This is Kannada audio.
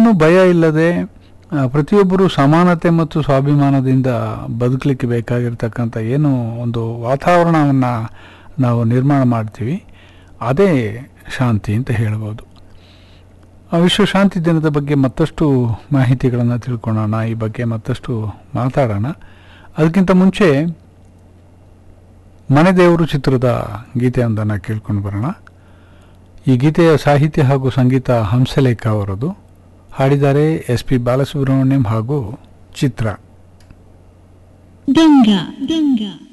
ಯಾರನ್ನು ಭಯ ಇಲ್ಲದೆ ಆ, ಪ್ರತಿಯೊಬ್ಬರು ಸಮಾನತೆ ಮತ್ತು ಸ್ವಾಭಿಮಾನದಿಂದ ಬದುಕಲಿಕ್ಕೆ ಬೇಕಾಗಿರ್ತಕ್ಕಂಥ ಏನು ಒಂದು ವಾತಾವರಣವನ್ನು ನಾವು ನಿರ್ಮಾಣ ಮಾಡ್ತೀವಿ ಅದೇ ಶಾಂತಿ ಅಂತ ಹೇಳ್ಬೋದು ಆ ವಿಶ್ವ ಶಾಂತಿ ದಿನದ ಬಗ್ಗೆ ಮತ್ತಷ್ಟು ಮಾಹಿತಿಗಳನ್ನು ತಿಳ್ಕೊಳ್ಳೋಣ ಈ ಬಗ್ಗೆ ಮತ್ತಷ್ಟು ಮಾತಾಡೋಣ ಅದಕ್ಕಿಂತ ಮುಂಚೆ ಮನೆ ದೇವರು ಚಿತ್ರದ ಗೀತೆಯೊಂದನ್ನು ಕೇಳ್ಕೊಂಡು ಬರೋಣ ಈ ಗೀತೆಯ ಸಾಹಿತ್ಯ ಹಾಗೂ ಸಂಗೀತ ಹಂಸಲೇಖ ಅವರದು ಹಾಡಿದ್ದಾರೆ ಎಸ್ ಪಿ ಬಾಲಸುಬ್ರಹ್ಮಣ್ಯಂ ಹಾಗೂ ಚಿತ್ರ ಗಂಗಾ ಗಂಗಾ